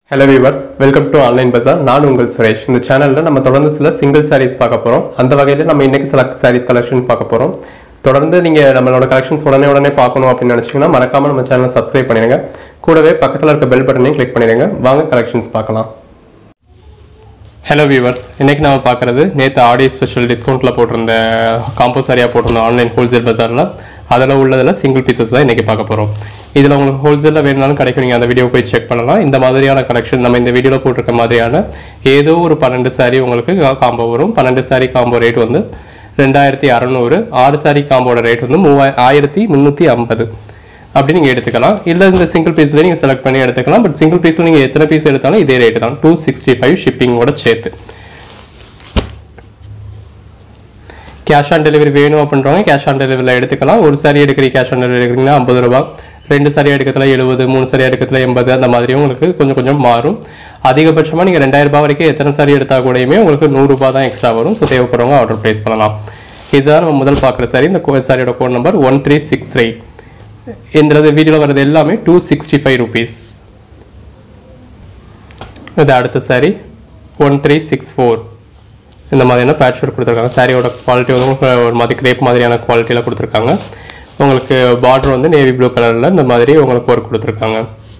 hello viewers welcome to online bazaar நான் உங்கள் சுரேஷ் இந்த சேனலில் நம்ம தொடர்ந்து சில சிங்கிள் சாரீஸ் பார்க்க போகிறோம் அந்த வகையில் நம்ம இன்னைக்கு சில சாரீஸ் கலெக்ஷன் பார்க்க போகிறோம் தொடர்ந்து நீங்கள் நம்மளோட கலெக்ஷன்ஸ் உடனே உடனே பார்க்கணும் அப்படின்னு நினச்சிங்கன்னா மறக்காமல் நம்ம சேனலை சப்ஸ்கிரைப் பண்ணிடுங்க கூடவே பக்கத்தில் இருக்க பெல் பட்டனையும் கிளிக் பண்ணிடுங்க வாங்க கலெக்ஷன்ஸ் பார்க்கலாம் ஹலோ வியூவர்ஸ் இன்னைக்கு நம்ம பார்க்குறது நேற்று ஆடி ஸ்பெஷல் டிஸ்கவுண்ட்டில் போட்டிருந்த காம்போ சாரியாக போட்டிருந்த ஆன்லைன் ஹோல்சேல் பஜாரில் அதில் உள்ளதில் சிங்கிள் பீசஸ் தான் இன்றைக்கி பார்க்க போகிறோம் இதில் உங்களுக்கு ஹோல்சேலில் வேணுனாலும் கிடைக்கும் நீங்கள் அந்த வீடியோ போய் செக் பண்ணலாம் இந்த மாதிரியான கலெக்ஷன் நம்ம இந்த வீடியோவில் போட்டிருக்க மாதிரியான ஏதோ ஒரு பன்னெண்டு சாரி உங்களுக்கு காம்போ வரும் பன்னெண்டு சாரி காம்போ ரேட் வந்து ரெண்டாயிரத்தி அறநூறு ஆறு சாரி காம்போட ரேட் வந்து மூவாய் ஆயிரத்தி முந்நூற்றி ஐம்பது அப்படி நீங்கள் எடுத்துக்கலாம் இல்லை இந்த சிங்கிள் பீஸில் நீங்கள் செலக்ட் பண்ணி எடுத்துக்கலாம் பட் சிங்கிள் பீஸில் நீங்கள் எத்தனை பீஸ் எடுத்தாலும் இதே ரேட்டு தான் டூ சிக்ஸ்டி ஃபைவ் ஷிப்பிங்கோட சேர்த்து கேஷ் ஆன் டெலிவரி வேணும் அப்படின்றவங்க கேஷ் ஆன் டெலிவரியில் எடுத்துக்கலாம் ஒரு சாரி எடுக்கிற கேஷ் ஆன் டெலிவரி எடுக்கிறீங்கன்னா ஐம்பது ரூபா ரெண்டு சாரி எடுக்கிறதுல எழுபது மூணு சாரி எடுக்கிறதுல எண்பது அந்த மாதிரியும் உங்களுக்கு கொஞ்சம் கொஞ்சம் மாறும் அதிகபட்சமாக நீங்கள் ரெண்டாயிரம் ரூபாய் வரைக்கும் எத்தனை சாரி எடுத்தால் கூடயுமே உங்களுக்கு நூறுரூபா தான் எக்ஸ்ட்ரா வரும் ஸோ தேவைப்படுறவங்க ஆர்டர் ப்ளேஸ் பண்ணலாம் இதுதான் நம்ம முதல் பார்க்குற சாரி இந்த கோ- சாரியோட code number one three six three இந்த வீடியோவில் வர்றது எல்லாமே டூ சிக்ஸ்டி ஃபைவ் ருபீஸ் இது அடுத்த saree one three six four இந்த மாதிரியான பேட்ச் ஒர்க் கொடுத்துருக்காங்க சாரியோட குவாலிட்டி வந்து உங்களுக்கு ஒரு மாதிரி கிரேப் மாதிரியான குவாலிட்டியில் கொடுத்துருக்காங்க உங்களுக்கு பார்டர் வந்து நேவி ப்ளூ கலரில் இந்த மாதிரி உங்களுக்கு ஒர்க் கொடுத்துருக்காங்க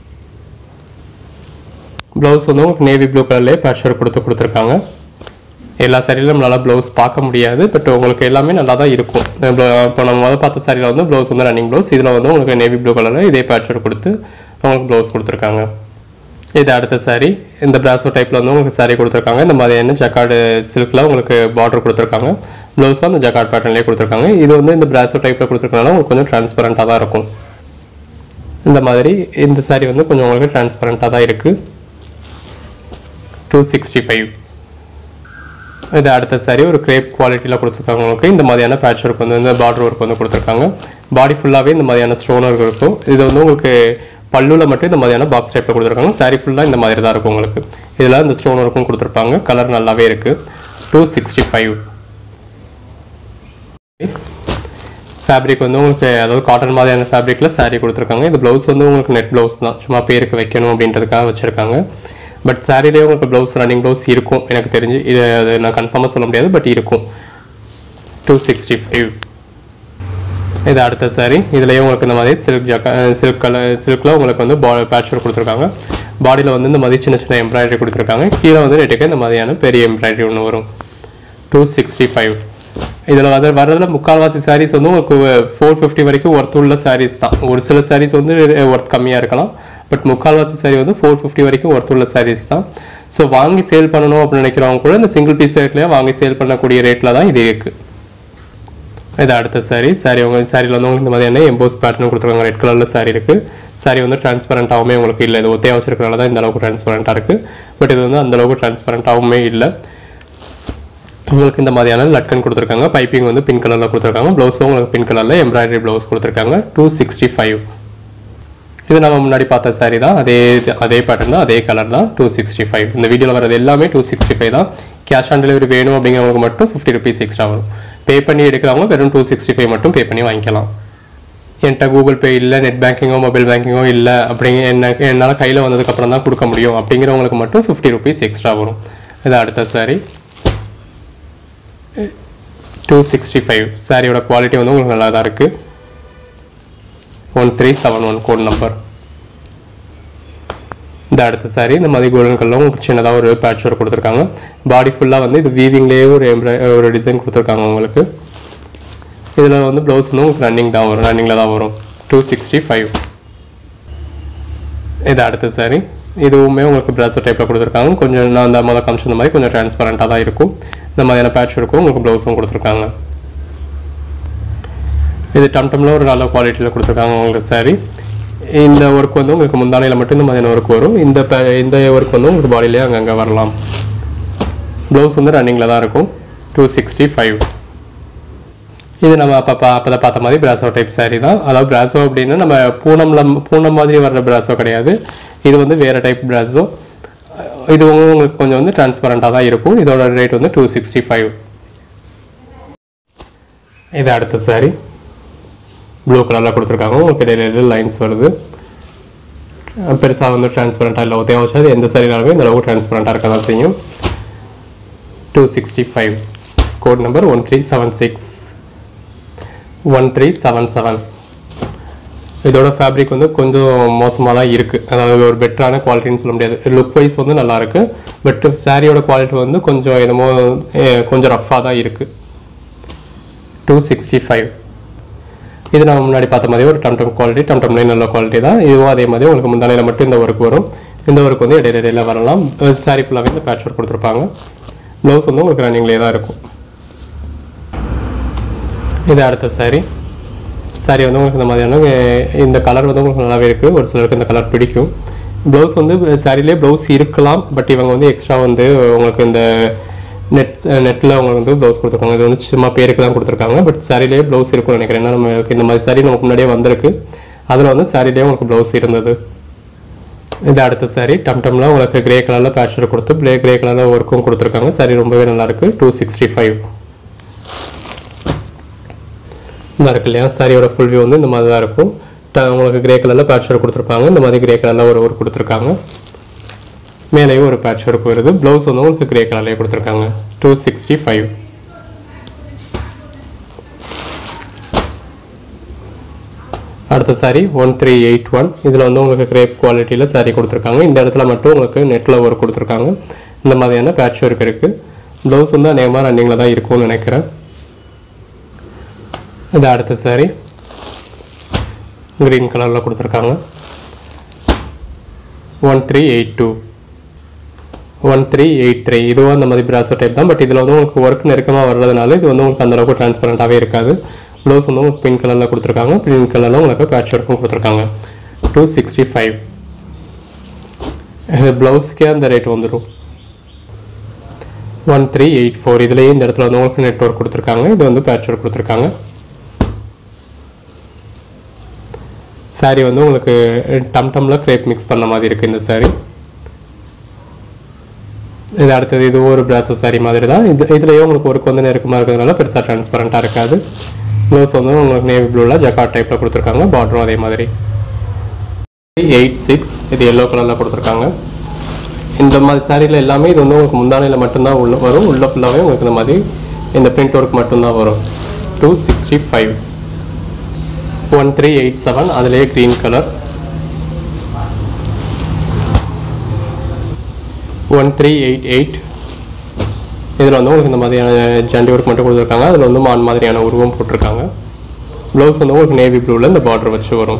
ப்ளவுஸ் வந்து உங்களுக்கு நேவி ப்ளூ கலர்லேயே பேட்ச் ஒர்க் கொடுத்து கொடுத்துருக்காங்க எல்லா சாரியிலும் நம்மளால ப்ளவுஸ் பார்க்க முடியாது பட் உங்களுக்கு எல்லாமே நல்லா தான் இருக்கும் இப்போ நம்ம முதல் பார்த்த சாரியில் வந்து ப்ளவுஸ் வந்து ரன்னிங் ப்ளவுஸ் இதில் வந்து உங்களுக்கு நேவி ப்ளூ கலரில் இதே பேட்ச் ஒர்க் கொடுத்து உங்களுக்கு ப்ளவுஸ் கொடுத்துருக்காங்க இது அடுத்த saree இந்த பிராசோ டைப்பில் வந்து உங்களுக்கு saree கொடுத்துருக்காங்க இந்த மாதிரியான ஜக்கார்டு சில்கில் உங்களுக்கு பார்டர் கொடுத்துருக்காங்க ப்ளவுஸும் அந்த ஜக்கார்ட் பேட்டர்ன்லேயே கொடுத்துருக்காங்க இது வந்து இந்த பிராசோ டைப்பில் கொடுத்துருக்கனால உங்களுக்கு கொஞ்சம் டிரான்ஸ்பரண்ட்டாக தான் இருக்கும் இந்த மாதிரி இந்த saree வந்து கொஞ்சம் உங்களுக்கு டிரான்ஸ்பரண்ட்டாக தான் இருக்குது டூ சிக்ஸ்டி ஃபைவ் இது அடுத்த saree ஒரு கிரேப் குவாலிட்டியில் கொடுத்துருக்காங்க உங்களுக்கு இந்த மாதிரியான பேட்ச் ஒர்க் வந்து இந்த பார்டர் ஒர்க் வந்து கொடுத்துருக்காங்க பாடி ஃபுல்லாகவே இந்த மாதிரியான ஸ்டோன் ஒர்க் இருக்கும் இது வந்து உங்களுக்கு பல்லுல மட்டும் இந்த மாதிரியான பாக்ஸ் டைப்பில் கொடுத்துருக்காங்க saree ஃபுல்லாக இந்த மாதிரி தான் இருக்கும் உங்களுக்கு இதில் இந்த ஸ்டோன் ஒர்க்கும் கொடுத்துருப்பாங்க கலர் நல்லாவே இருக்குது டூ சிக்ஸ்டி ஃபைவ் ஃபேப்ரிக் வந்து உங்களுக்கு அதாவது காட்டன் மாதிரியான ஃபேப்ரிக்கில் saree கொடுத்துருக்காங்க இந்த ப்ளவுஸ் வந்து உங்களுக்கு நெட் ப்ளவுஸ் தான் சும்மா பேருக்கு வைக்கணும் அப்படின்றதுக்காக வச்சுருக்காங்க பட் சாரிலேயே உங்களுக்கு ப்ளவுஸ் ரன்னிங் ப்ளவுஸ் இருக்கும் எனக்கு தெரிஞ்சு இது அது நான் கன்ஃபார்மாக சொல்ல முடியாது பட் இருக்கும் டூ சிக்ஸ்டி ஃபைவ் இது அடுத்த saree இதுலேயே உங்களுக்கு இந்த மாதிரி சில்க் ஜக்கா சில்க் கலர் சில்கில் உங்களுக்கு வந்து பா பேட்ச் ஒர்க் கொடுத்துருக்காங்க பாடியில் வந்து இந்த மாதிரி சின்ன சின்ன எம்ப்ராய்டரி கொடுத்துருக்காங்க கீழே வந்து ரெட்டுக்கு இந்த மாதிரியான பெரிய எம்ப்ராய்டரி ஒன்று வரும் டூ சிக்ஸ்டி ஃபைவ் இதில் வந்து வர்றதுல முக்கால்வாசி sarees வந்து உங்களுக்கு ஃபோர் ஃபிஃப்டி வரைக்கும் ஒர்த் உள்ள sarees தான் ஒரு சில sarees வந்து ஒர்த் கம்மியாக இருக்கலாம் பட் முக்கால்வாசி saree வந்து ஃபோர் ஃபிஃப்டி வரைக்கும் ஒர்த் உள்ள sarees தான் ஸோ வாங்கி சேல் பண்ணணும் அப்படின்னு நினைக்கிறவங்க கூட இந்த சிங்கிள் பீஸ் ரேட்லேயே வாங்கி சேல் பண்ணக்கூடிய ரேட்டில் தான் இது இருக்குது இது அடுத்த saree saree உங்க சாரியில் வந்து உங்களுக்கு இந்த மாதிரியான எம்போஸ் பேட்டர்ன் கொடுத்துருக்காங்க ரெட் கலரில் saree இருக்குது saree வந்து டிரான்ஸ்பரண்ட்டாகவுமே உங்களுக்கு இல்லை இது ஒத்தையாக வச்சிருக்கனால தான் இந்த அளவுக்கு டிரான்ஸ்பரண்ட்டாக இருக்குது பட் இது வந்து அந்த அளவுக்கு டிரான்ஸ்பரண்ட்டாகவுமே இல்லை உங்களுக்கு இந்த மாதிரியான லட்கன் கொடுத்துருக்காங்க பைப்பிங் வந்து பிங்க் கலரில் கொடுத்துருக்காங்க ப்ளவுஸும் உங்களுக்கு பிங்க் கலரில் எம்ப்ராய்டரி ப்ளவுஸ் கொடுத்துருக்காங்க டூ சிக்ஸ்டி ஃபைவ் இது நம்ம முன்னாடி பார்த்த saree தான் அதே இது- அதே பேட்டர்ன் தான் அதே கலர் தான் டூ சிக்ஸ்டி ஃபைவ் இந்த வீடியோவில் வரது எல்லாமே டூ சிக்ஸ்டி ஃபைவ் தான் கேஷ் ஆன் டெலிவரி வேணும் அப்படிங்கிறவங்களுக்கு மட்டும் ஃபிஃப்டி ருபீஸ் எக்ஸ்ட்ரா வரும் பே பண்ணி எடுக்கிறவங்க வெறும் டூ சிக்ஸ்டி ஃபைவ் மட்டும் பே பண்ணி வாங்கிக்கலாம் என்கிட்ட கூகுள் பே இல்லை நெட் பேங்கிங்கோ மொபைல் பேங்கிங்கோ இல்லை அப்படிங்க என்ன என்னால் கையில் வந்ததுக்கப்புறம் தான் கொடுக்க முடியும் அப்படிங்கிறவங்களுக்கு மட்டும் ஃபிஃப்டி ருபீஸ் எக்ஸ்ட்ரா வரும் இது அடுத்த saree டூ சிக்ஸ்டி ஃபைவ் சாரியோட குவாலிட்டி வந்து உங்களுக்கு நல்லா தான் இருக்குது one three seven one code number இந்த அடுத்த saree இந்த மாதிரி கோல்டன் கலரில் உங்களுக்கு சின்னதாக ஒரு பேட்ச் ஒர்க் கொடுத்துருக்காங்க பாடி ஃபுல்லாக வந்து இது வீவிங்லேயே ஒரு எம்ப்ராய் ஒரு டிசைன் கொடுத்துருக்காங்க உங்களுக்கு இதில் வந்து ப்ளவுஸ் வந்து உங்களுக்கு ரன்னிங் தான் வரும் ரன்னிங்கில் தான் வரும் டூ சிக்ஸ்டி ஃபைவ் இது அடுத்த saree இதுவுமே உங்களுக்கு ப்ராசோ டைப்பில் கொடுத்துருக்காங்க கொஞ்சம் நான் அந்த முதல் காமிச்ச இந்த மாதிரி கொஞ்சம் டிரான்ஸ்பரண்ட்டாக தான் இருக்கும் இந்த மாதிரியான பேட்ச் இருக்கும் உங்களுக்கு ப்ளவுஸும் கொடுத்துருக்காங்க இது டம்டமில் ஒரு நல்ல குவாலிட்டியில் கொடுத்துருக்காங்க உங்களுக்கு saree இந்த ஒர்க் வந்து உங்களுக்கு முந்தானையில் மட்டும் இந்த மாதிரியான ஒர்க் வரும் இந்த ப- இந்த ஒர்க் வந்து உங்களுக்கு பாடியிலே அங்கங்கே வரலாம் ப்ளவுஸ் வந்து ரன்னிங்கில் தான் இருக்கும் டூ சிக்ஸ்டி ஃபைவ் இது நம்ம அப்போ அப்போ தான் பார்த்த மாதிரி பிராசோ டைப் saree தான் அதாவது பிராசோ அப்படின்னா நம்ம பூனம்ல பூனம் மாதிரி வர்ற பிராசோ கிடையாது இது வந்து வேறு டைப் பிராசோ இது வந்து உங்களுக்கு கொஞ்சம் வந்து டிரான்ஸ்பரண்ட்டாக தான் இருக்கும் இதோட ரேட் வந்து டூ சிக்ஸ்டி ஃபைவ் இது அடுத்த saree ப்ளூ கலரில் கொடுத்துருக்காங்க உங்களுக்கு இடையில லைன்ஸ் வருது பெருசாக வந்து டிரான்ஸ்பரண்ட்டாக இல்லை ஒத்தையாக வச்சா அது எந்த சரினாலுமே இந்த அளவுக்கு டிரான்ஸ்பரண்ட்டாக இருக்க தான் செய்யும் two sixty five code number one three seven six one three seven seven இதோட ஃபேப்ரிக் வந்து கொஞ்சம் மோசமாக தான் இருக்குது அதாவது ஒரு பெட்டரான குவாலிட்டின்னு சொல்ல முடியாது லுக் வைஸ் வந்து நல்லா இருக்கு பட் சாரியோட குவாலிட்டி வந்து கொஞ்சம் என்னமோ அஹ், கொஞ்சம் ரஃப்பாக தான் இருக்குது டூ சிக்ஸ்டி ஃபைவ் இது நம்ம முன்னாடி பார்த்த மாதிரி ஒரு டம்டம் குவாலிட்டி டம்டம்லேயும் நல்ல குவாலிட்டி தான் இதுவும் அதே மாதிரி உங்களுக்கு முந்தானையில் மட்டும் இந்த ஒர்க் வரும் இந்த ஒர்க் வந்து இடையில இடையில வரலாம் சாரி ஃபுல்லாகவே இந்த பேட்ச் ஒர்க் கொடுத்துருப்பாங்க ப்ளவுஸ் வந்து உங்களுக்கு ரன்னிங்லேயே தான் இருக்கும் இது அடுத்த சாரி சாரி வந்து உங்களுக்கு இந்த மாதிரியான அஹ், இந்த கலர் வந்து உங்களுக்கு நல்லாவே இருக்குது ஒரு சிலருக்கு இந்த கலர் பிடிக்கும் ப்ளவுஸ் வந்து சாரிலே ப்ளவுஸ் இருக்கலாம் பட் இவங்க வந்து எக்ஸ்ட்ரா வந்து உங்களுக்கு இந்த நெட் நெட்டில் உங்களுக்கு வந்து ப்ளவுஸ் கொடுத்துருக்காங்க இது வந்து சும்மா பேருக்கு தான் கொடுத்துருக்காங்க பட் சாரிலே ப்ளவுஸ் இருக்கும்னு நினைக்கிறேன் ஏன்னா நமக்கு இந்த மாதிரி சாரி நமக்கு முன்னாடியே வந்திருக்கு அதில் வந்து சாரிலே உங்களுக்கு ப்ளவுஸ் இருந்தது இது அடுத்த சாரி டம்டம்ல உங்களுக்கு கிரே கலரில் பேட்சர் கொடுத்து ப்ளே கிரே கலரில் ஒர்க்கும் கொடுத்துருக்காங்க சாரி ரொம்பவே நல்லா இருக்கு டூ சிக்ஸ்டி ஃபைவ் இந்த இருக்கு இல்லையா சாரியோட ஃபுல் வியூ வந்து இந்த மாதிரி தான் இருக்கும் ட- உங்களுக்கு கிரே கலரில் பேட்சர் கொடுத்துருப்பாங்க இந்த மாதிரி கிரே கலரில் ஒரு ஒர்க் கொடுத்துருக்காங்க மேலேயும் ஒரு பேட்ச் ஒர்க் வருது ப்ளவுஸ் வந்து உங்களுக்கு கிரே கலர்லேயே கொடுத்துருக்காங்க டூ சிக்ஸ்டி ஃபைவ் அடுத்த saree one three eight one இதில் வந்து உங்களுக்கு கிரேப் குவாலிட்டியில் சாரி கொடுத்துருக்காங்க இந்த இடத்துல மட்டும் உங்களுக்கு நெட்டில் ஒர்க் கொடுத்துருக்காங்க இந்த மாதிரியான பேட்ச் ஒர்க் இருக்குது ப்ளவுஸ் வந்து அநேகமாக ரன்னிங்கில் தான் இருக்கும்னு நினைக்கிறேன் இது அடுத்த சாரி க்ரீன் கலரில் கொடுத்துருக்காங்க one three eight two one three eight three இதுவும் அந்த மாதிரி பிராசோ டைப் தான் பட் இதில் வந்து உங்களுக்கு ஒர்க் நெருக்கமாக வர்றதுனால இது வந்து உங்களுக்கு அந்த அளவுக்கு டிரான்ஸ்பரண்ட்டாகவே இருக்காது ப்ளவுஸ் வந்து உங்களுக்கு பிங்க் கலரில் கொடுத்துருக்காங்க பிங்க் கலரில் உங்களுக்கு பேட்ச் ஒர்க்கும் கொடுத்துருக்காங்க டூ சிக்ஸ்டி ஃபைவ் இது ப்ளவுஸுக்கே அந்த ரேட் வந்துடும் ஒன் த்ரீ எயிட் ஃபோர் இதுலேயே இந்த இடத்துல வந்து உங்களுக்கு நெட் ஒர்க் கொடுத்துருக்காங்க இது வந்து பேட்ச் ஒர்க் கொடுத்துருக்காங்க சாரி வந்து உங்களுக்கு டம்டம்ல கிரேப் மிக்ஸ் பண்ண மாதிரி இருக்குது இந்த சாரி இது அடுத்தது இது ஒரு பிராசோ சாரி மாதிரி தான் இது இதுலேயே உங்களுக்கு ஒர்க் வந்து நெருக்கமாக இருக்கிறதுனால பெருசாக டிரான்ஸ்பரண்ட்டாக இருக்காது ப்ளவுஸ் வந்து உங்களுக்கு நேவி ப்ளூவில் ஜக்கார்ட் டைப்பில் கொடுத்துருக்காங்க பார்டரும் அதே மாதிரி எயிட் சிக்ஸ் இது எல்லோ கலரில் கொடுத்துருக்காங்க இந்த மாதிரி சாரியில் எல்லாமே இது வந்து உங்களுக்கு முந்தானையில் மட்டும்தான் உள்ள வரும் உள்ள ஃபுல்லாகவே உங்களுக்கு இந்த மாதிரி இந்த பிரிண்ட் ஒர்க் மட்டும்தான் வரும் two sixty five one three eight seven அதுலேயே green colour one three eight eight இதில் வந்து உங்களுக்கு இந்த மாதிரியான ஜண்டி ஒர்க் மட்டும் கொடுத்துருக்காங்க அதில் வந்து மான் மாதிரியான உருவம் போட்டிருக்காங்க ப்ளவுஸ் வந்து உங்களுக்கு நேவி ப்ளூவில் இந்த பார்டர் வச்சு வரும்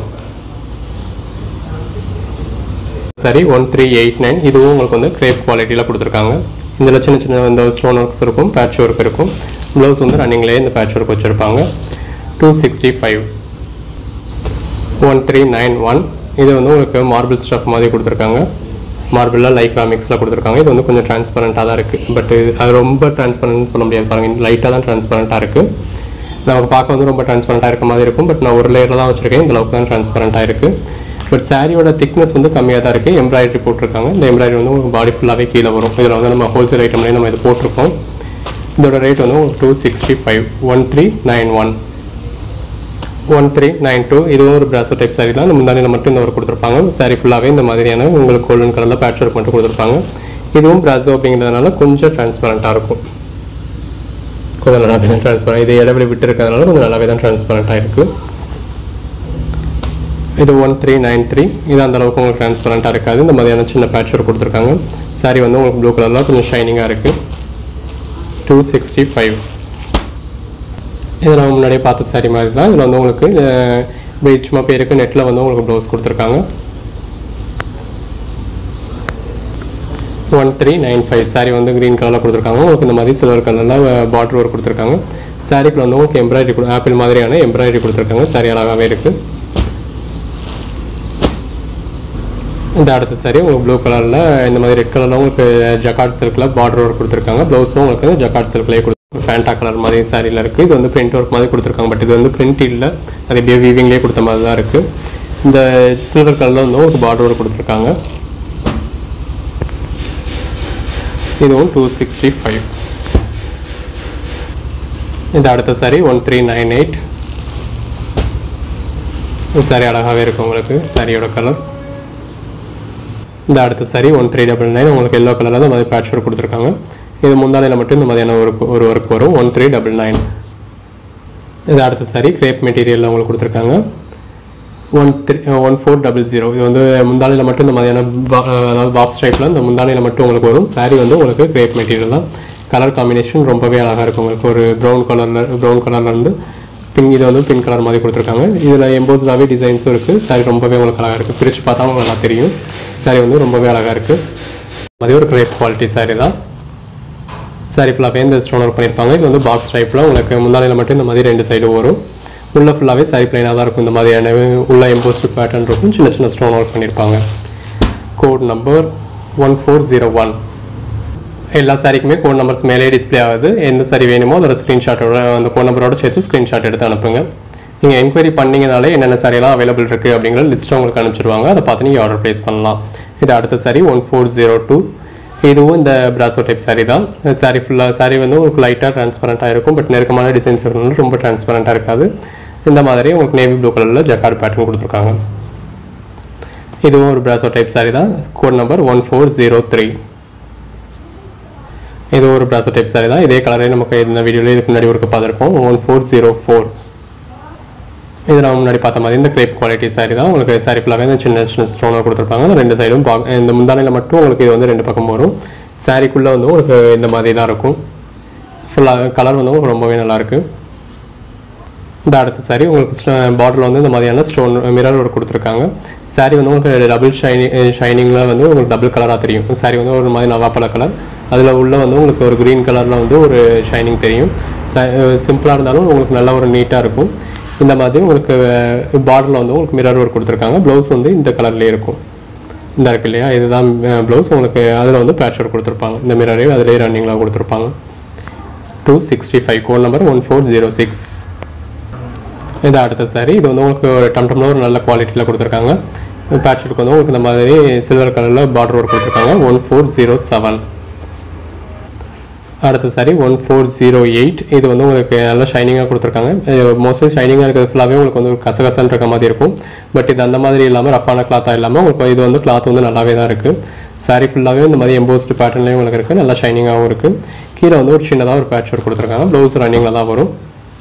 சரி ஒன் த்ரீ எயிட் நைன் இதுவும் உங்களுக்கு வந்து கிரேப் குவாலிட்டியில் கொடுத்துருக்காங்க இதில் சின்ன சின்ன இந்த ஸ்டோன் ஒர்க்ஸ் இருக்கும் பேட்ச் ஒர்க் இருக்கும் ப்ளவுஸ் வந்து ரன்னிங்லேயே இந்த பேட்ச் ஒர்க் வச்சுருப்பாங்க two sixty five one three nine one இது வந்து உங்களுக்கு மார்பிள் ஸ்டஃப் மாதிரி கொடுத்துருக்காங்க மார்பிளில் லைக்ரா மிக்ஸில் கொடுத்துருக்காங்க இது வந்து கொஞ்சம் டிரான்ஸ்பரண்ட்டாக தான் இருக்குது பட் அது ரொம்ப டிரான்ஸ்பரண்ட்னு சொல்ல முடியாது பாருங்கள் லைட்டாக தான் டிரான்ஸ்பரண்ட்டாக இருக்குது நமக்கு பார்க்க வந்து ரொம்ப டிரான்ஸ்பரண்ட்டாக இருக்க மாதிரி இருக்கும் பட் நான் ஒரு லேயரில் தான் வச்சுருக்கேன் இந்த அளவுக்கு தான் டிரான்ஸ்பரண்ட்டாக இருக்குது பட் சாரியோட திக்னஸ் வந்து கம்மியாக தான் இருக்குது எம்ப்ராய்டரி போட்டிருக்காங்க இந்த எம்ப்ராய்டரி வந்து உங்களுக்கு பாடி ஃபுல்லாகவே கீழே வரும் இதில் வந்து நம்ம ஹோல்சேல் ஐட்டம்லேயே நம்ம இது போட்டிருக்கோம் இதோட ரேட் வந்து two sixty five one three nine one one three nine two இதுவும் ஒரு பிராசோ டைப் சாரி தான் இந்த முந்தானியில் மட்டும் இந்த ஒரு கொடுத்துருப்பாங்க சாரி ஃபுல்லாகவே இந்த மாதிரியான உங்களுக்கு கோல்டன் கலரில் பேட்ச் ஒர்க் மட்டும் கொடுத்துருப்பாங்க இதுவும் பிராசோ அப்படிங்கிறதுனால கொஞ்சம் டிரான்ஸ்பரண்ட்டாக இருக்கும் கொஞ்சம் நல்லாவே தான் டிரான்ஸ்பரண்ட் இது இடைவெளி விட்டு இருக்கிறதுனால கொஞ்சம் நல்லாவே தான் டிரான்ஸ்பரண்ட்டாக இருக்குது இது ஒன் த்ரீ நைன் த்ரீ இது அந்த அளவுக்கு உங்களுக்கு டிரான்ஸ்பரண்ட்டாக இருக்காது இந்த மாதிரியான சின்ன பேட்ச் ஒர்க் கொடுத்துருக்காங்க சாரி வந்து உங்களுக்கு ப்ளூ கலரில் கொஞ்சம் ஷைனிங்காக இருக்குது டூ சிக்ஸ்டி ஃபைவ் இது நம்ம முன்னாடியே பார்த்த சாரி மாதிரி தான் இதில் வந்து உங்களுக்கு அஹ், இப்படி சும்மா பேருக்கு நெட்டில் வந்து உங்களுக்கு ப்ளவுஸ் கொடுத்துருக்காங்க one three nine five saree வந்து க்ரீன் கலரில் கொடுத்துருக்காங்க உங்களுக்கு இந்த மாதிரி சில்வர் கலரில் பார்டர் ஒர்க் கொடுத்துருக்காங்க சாரிக்குள்ள வந்து உங்களுக்கு எம்ப்ராய்டரி கொடு ஆப்பிள் மாதிரியான எம்ப்ராய்டரி கொடுத்துருக்காங்க சாரி அழகாகவே இருக்குது இந்த அடுத்த சாரி உங்களுக்கு ப்ளூ கலரில் இந்த மாதிரி ரெட் கலரில் உங்களுக்கு ஜக்கார்ட் சில்கில் பார்டர் ஒர்க் கொடுத்துருக்காங்க ப்ளவுஸும் உங்களுக்கு ஜக்கார்ட் சில்க்லேயே கொடுத்து ஃபேண்டா கலர் மாதிரி சாரியில் இருக்குது இது வந்து பிரிண்ட் ஒர்க் மாதிரி கொடுத்துருக்காங்க பட் இது வந்து பிரிண்ட் இல்லை அது இப்படியே வீவிங்லேயே கொடுத்த மாதிரி தான் இருக்குது இந்த சில்வர் கலரில் வந்து உங்களுக்கு பார்டர் ஒர்க் கொடுத்துருக்காங்க இதுவும் டூ சிக்ஸ்டி ஃபைவ் இது அடுத்த saree one three nine eight saree அழகாகவே இருக்குது உங்களுக்கு சாரியோட கலர் இந்த அடுத்த சரி ஒன் த்ரீ டபுள் நைன் உங்களுக்கு எல்லோ கலரில் இந்த மாதிரி பேட்ச் ஒர்க் கொடுத்துருக்காங்க இது முந்தானையில் மட்டும் இந்த மாதிரியான ஒரு ஒரு ஒர்க் வரும் ஒன் த்ரீ டபுள் நைன் இது அடுத்த சரி கிரேப் மெட்டீரியலில் உங்களுக்கு கொடுத்துருக்காங்க one three one four double zero இது வந்து முந்தானையில் மட்டும் இந்த மாதிரியான பா- அதாவது பாக்ஸ் டைப்பில் இந்த முந்தானையில் மட்டும் உங்களுக்கு வரும் saree வந்து உங்களுக்கு கிரேப் மெட்டீரியல் தான் கலர் காம்பினேஷன் ரொம்பவே அழகாக இருக்கும் உங்களுக்கு ஒரு ப்ரௌன் கலரில் ப்ரௌன் கலரில் இருந்து பின் இது வந்து பிங்க் கலர் மாதிரி கொடுத்துருக்காங்க இதில் எம்போஸ்டாகவே டிசைன்ஸும் இருக்குது saree ரொம்பவே உங்களுக்கு அழகாக இருக்குது பிரித்து பார்த்தா உங்களுக்கு நல்லா தெரியும் saree வந்து ரொம்பவே அழகாக இருக்குது அது ஒரு கிரேப் குவாலிட்டி saree தான் சாரி ஃபுல்லாகவே இந்த ஸ்டோன் ஒர்க் பண்ணியிருப்பாங்க இது வந்து பாக்ஸ் டைப்பில் உங்களுக்கு முந்தானையில் மட்டும் இந்த மாதிரி ரெண்டு சைடு வரும் உள்ள ஃபுல்லாகவே சாரி பிளைனாக தான் இருக்கும் இந்த மாதிரியான உள்ள எம்போஸ்ட் பேட்டர்ன் இருக்கும் சின்ன சின்ன ஸ்டோன் ஒர்க் பண்ணியிருப்பாங்க code number one four zero one எல்லா சாரிக்குமே கோட் நம்பர்ஸ் மேலே டிஸ்ப்ளே ஆகுது எந்த சாரி வேணுமோ அதோட ஸ்க்ரீன்ஷாட்டோட அந்த கோட் நம்பரோட சேர்த்து ஸ்க்ரீன்ஷாட் எடுத்து அனுப்புங்க நீங்கள் என்கொயரி பண்ணீங்கனாலே என்னென்ன சாரியெல்லாம் அவைலபிள் இருக்குது அப்படிங்கிற லிஸ்ட்டை உங்களுக்கு அனுப்பிச்சிடுவாங்க அதை பார்த்து நீங்கள் ஆர்டர் ப்ளேஸ் பண்ணலாம் இது அடுத்த saree one four zero two இதுவும் இந்த பிராசோ டைப் சாரி தான் சாரி ஃபுல்லாக சாரி வந்து உங்களுக்கு லைட்டாக ட்ரான்ஸ்பரண்ட்டாக இருக்கும் பட் நெருக்கமான டிசைன்ஸ் இருக்கணும் ரொம்ப ட்ரான்ஸ்பரண்ட்டாக இருக்காது இந்த மாதிரி உங்களுக்கு நேவி ப்ளூ கலரில் ஜக்கார்ட் பேட்டர்ன் கொடுத்துருக்காங்க இதுவும் ஒரு பிராசோ டைப் சாரி தான் code number one four zero three இது ஒரு பிராசோ டைப் சாரி தான் இதே கலரே நமக்கு இந்த வீடியோவில் இதுக்கு முன்னாடி ஒரு பார்த்துருப்போம் ஒன் ஃபோர் ஜீரோ ஃபோர் இது நம்ம முன்னாடி பார்த்த மாதிரி இந்த கிரேப் குவாலிட்டி சாரி தான் உங்களுக்கு சாரி ஃபுல்லாகவே இந்த சின்ன சின்ன ஸ்டோனாக கொடுத்துருப்பாங்க இந்த ரெண்டு சைடும் பா இந்த முந்தானையில் மட்டும் உங்களுக்கு இது வந்து ரெண்டு பக்கம் வரும் சாரிக்குள்ளே வந்து உங்களுக்கு இந்த மாதிரி தான் இருக்கும் ஃபுல்லாக கலர் வந்து உங்களுக்கு ரொம்பவே நல்லாயிருக்கு இந்த அடுத்த சாரி உங்களுக்கு பாட்டில் வந்து இந்த மாதிரியான ஸ்டோன் மிரர் ஒர்க் கொடுத்துருக்காங்க சாரி வந்து உங்களுக்கு டபுள் ஷைனிங் ஷைனிங்கில் வந்து உங்களுக்கு டபுள் கலராக தெரியும் சாரி வந்து ஒரு மாதிரி நவாப்பழ கலர் அதில் உள்ள வந்து உங்களுக்கு ஒரு க்ரீன் கலரில் வந்து ஒரு ஷைனிங் தெரியும் சிம்பிளாக இருந்தாலும் உங்களுக்கு நல்ல ஒரு நீட்டாக இருக்கும் இந்த மாதிரி உங்களுக்கு பார்டரில் வந்து உங்களுக்கு மிரர் ஒர்க் கொடுத்துருக்காங்க ப்ளவுஸ் வந்து இந்த கலர்லேயே இருக்கும் இந்த இருக்கு இல்லையா இதுதான் ப்ளவுஸ் உங்களுக்கு அதில் வந்து பேட்ச் ஒர்க் கொடுத்துருப்பாங்க இந்த மிரரே அதிலே ரன்னிங்கில் கொடுத்துருப்பாங்க two sixty five code number one four zero six இது அடுத்த சாரி இது வந்து உங்களுக்கு ஒரு டம்டம்ல ஒரு நல்ல குவாலிட்டியில் கொடுத்துருக்காங்க பேட்ச் ஒர்க் வந்து உங்களுக்கு இந்த மாதிரி சில்வர் கலரில் பார்டர் ஒர்க் கொடுத்துருக்காங்க ஒன் ஃபோர் ஜீரோ செவன் அடுத்த saree one four zero eight இது வந்து உங்களுக்கு நல்லா ஷைனிங்காக கொடுத்துருக்காங்க மோஸ்ட்லி ஷைனிங்காக இருக்கிறது ஃபுல்லாகவே உங்களுக்கு வந்து ஒரு கசகசன்னு இருக்க மாதிரி இருக்கும் பட் இது அந்த மாதிரி இல்லாமல் ரஃபான கிளாத்தாக இல்லாமல் உங்களுக்கு இது வந்து கிளாத் வந்து நல்லாவே தான் இருக்குது சாரி ஃபுல்லாகவே இந்த மாதிரி எம்போஸ்டு பேட்டர்ன்லேயும் உங்களுக்கு இருக்குது நல்லா ஷைனிங்காகவும் இருக்குது கீழே வந்து ஒரு சின்னதாக ஒரு பேட்ச் ஒர்க் கொடுத்துருக்காங்க ப்ளவுஸ் ரன்னிங்கில் தான் வரும்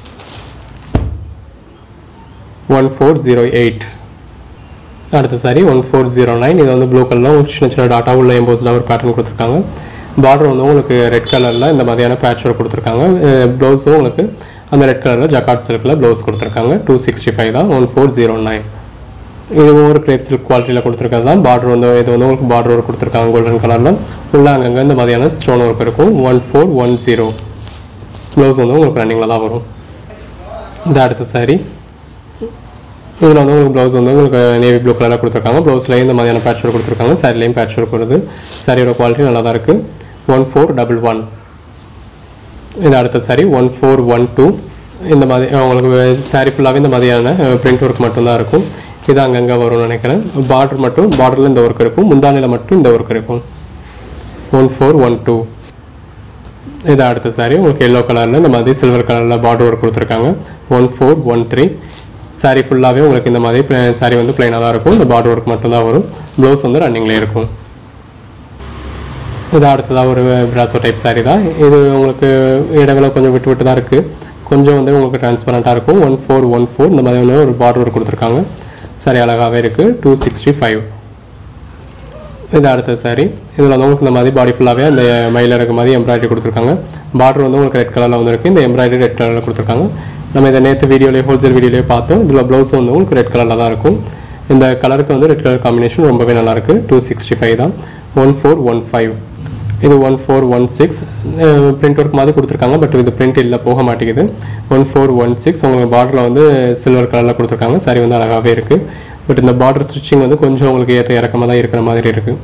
ஒன் ஃபோர் ஜீரோ எயிட் அடுத்த saree one four zero nine இது வந்து ப்ளூ கலரில் ஒரு சின்ன சின்ன டாட்டா உள்ள எம்போஸில் ஒரு பேட்டர்ன் கொடுத்துருக்காங்க பார்டர் வந்து உங்களுக்கு ரெட் கலரில் இந்த மாதிரியான பேட்ச் ஒர்க் கொடுத்துருக்காங்க ப்ளவுஸும் உங்களுக்கு அந்த ரெட் கலரில் ஜக்காட் சில்கில் ப்ளவுஸ் கொடுத்துருக்காங்க டூ சிக்ஸ்டி ஃபைவ் தான் ஒன் ஃபோர் ஜீரோ நைன் இதுவும் ஒரு கிரேப் சில்க் குவாலிட்டியில் கொடுத்துருக்கிறது தான் பார்டர் வந்து இது வந்து உங்களுக்கு பார்டர் ஒர்க் கொடுத்துருக்காங்க கோல்டன் கலரில் உள்ள அங்கங்கே இந்த மாதிரியான ஸ்டோன் ஒர்க் இருக்கும் one four one zero blouse வந்து உங்களுக்கு ரன்னிங்கில் தான் வரும் இந்த அடுத்த சாரி இதில் வந்து உங்களுக்கு ப்ளவுஸ் வந்து உங்களுக்கு நேவி ப்ளூ கலரில் கொடுத்துருக்காங்க ப்ளவுஸ்லேயும் இந்த மாதிரியான பேட்ச் ஒர்க் கொடுத்துருக்காங்க சாரிலையும் பேட்ச் ஒர்க் வருது சாரியோட குவாலிட்டி நல்லா தான் இருக்குது ஒன் ஃபோர் டபுள் ஒன் இது அடுத்த saree one four one two இந்த மாதிரி உங்களுக்கு சாரி ஃபுல்லாகவே இந்த மாதிரியான பிரிண்ட் ஒர்க் மட்டும்தான் இருக்கும் இது அங்கங்கே வரும்னு நினைக்கிறேன் பார்டர் மட்டும் பார்டரில் இந்த ஒர்க் இருக்கும் முந்தானியில் மட்டும் இந்த ஒர்க் இருக்கும் ஒன் ஃபோர் ஒன் டூ இது அடுத்த சாரி உங்களுக்கு எல்லோ கலரில் இந்த மாதிரி சில்வர் கலரில் பார்டர் ஒர்க் கொடுத்துருக்காங்க one four one three saree ஃபுல்லாகவே உங்களுக்கு இந்த மாதிரி சாரி வந்து பிளைனாக தான் இருக்கும் இந்த பார்டர் ஒர்க் மட்டும்தான் வரும் ப்ளவுஸ் வந்து ரன்னிங்லேயே இருக்கும் இது அடுத்ததாக ஒரு பிராசோ டைப் சாரி தான் இது உங்களுக்கு இடங்களை கொஞ்சம் விட்டு விட்டு தான் இருக்குது கொஞ்சம் வந்து உங்களுக்கு டிரான்ஸ்பரண்ட்டாக இருக்கும் ஒன் ஃபோர் ஒன் ஃபோர் இந்த மாதிரி வந்து ஒரு பார்டர் ஒர்க் கொடுத்துருக்காங்க சாரி அழகாகவே இருக்குது டூ சிக்ஸ்டி ஃபைவ் இது அடுத்த சாரி இதில் வந்து உங்களுக்கு இந்த மாதிரி பாடி ஃபுல்லாகவே அந்த மயில் இருக்க மாதிரி எம்ப்ராய்டரி கொடுத்துருக்காங்க பார்டர் வந்து உங்களுக்கு ரெட் கலரில் வந்துருக்கு இந்த எம்ப்ராய்டரி ரெட் கலரில் கொடுத்துருக்காங்க நம்ம இதை நேற்று வீடியோலேயே ஹோல்சேல் வீடியோலேயே பார்த்தோம் இதில் ப்ளவுஸ் வந்து உங்களுக்கு ரெட் கலரில் தான் இருக்கும் இந்த கலருக்கு வந்து ரெட் கலர் காம்பினேஷன் ரொம்பவே நல்லாயிருக்கு டூ சிக்ஸ்டி ஃபைவ் தான் ஒன் ஃபோர் ஒன் ஃபைவ் இது one four one six print work மாதிரி கொடுத்துருக்காங்க பட் இது பிரிண்ட் இல்லை போக மாட்டேங்குது ஒன் ஃபோர் ஒன் சிக்ஸ் உங்களுக்கு பார்டரில் வந்து சில்வர் கலரில் கொடுத்துருக்காங்க சாரி வந்து அழகாகவே இருக்குது பட் இந்த பார்டர் ஸ்டிச்சிங் வந்து கொஞ்சம் உங்களுக்கு ஏற்ற இறக்கமாக தான் இருக்கிற மாதிரி இருக்குது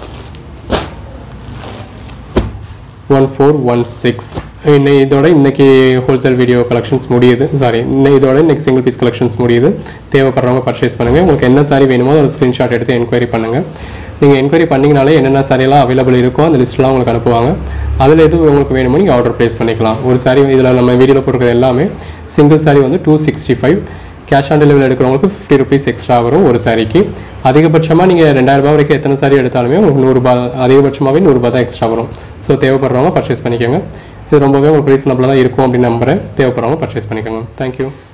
ஒன் ஃபோர் ஒன் சிக்ஸ் இன்னை இதோட இன்னைக்கு ஹோல்சேல் வீடியோ கலெக்ஷன்ஸ் முடியுது சாரி இன்னும் இதோட இன்னைக்கு சிங்கிள் பீஸ் கலெக்ஷன்ஸ் முடியுது தேவைப்படுறவங்க பர்ச்சேஸ் பண்ணுங்கள் உங்களுக்கு என்ன சாரி வேணுமோ அதை ஸ்க்ரீன்ஷாட் எடுத்து என்கொயரி பண்ணுங்கள் நீங்கள் என்கொயரி பண்ணிங்கனாலே என்னென்ன சாரியெல்லாம் அவைலபிள் இருக்கோ அந்த லிஸ்ட்லாம் உங்களுக்கு அனுப்புவாங்க அதில் எது உங்களுக்கு வேணுமோ நீங்கள் ஆர்டர் ப்ளேஸ் பண்ணிக்கலாம் ஒரு சாரி இதில் நம்ம வீடியோவில் போட்டுருக்கிறது எல்லாமே சிங்கிள் சாரி வந்து two sixty five cash on delivery எடுக்கிறவங்களுக்கு ஃபிஃப்டி ருபீஸ் எக்ஸ்ட்ரா வரும் ஒரு சாரிக்கு அதிகபட்சமாக நீங்கள் ரெண்டாயிரம் ரூபாய் வரைக்கும் எத்தனை சாரி எடுத்தாலுமே உங்களுக்கு நூறுரூபா அதிகபட்சமாகவே நூறுரூபா தான் எக்ஸ்ட்ரா வரும் ஸோ தேவைப்படுறவங்க பர்ச்சேஸ் பண்ணிக்கோங்க இது ரொம்பவே உங்களுக்கு ரீசனபிளாக தான் இருக்கும் அப்படின்னு நம்புறேன் தேவைப்படுறவங்க பர்ச்சேஸ் பண்ணிக்கோங்க தேங்க்யூ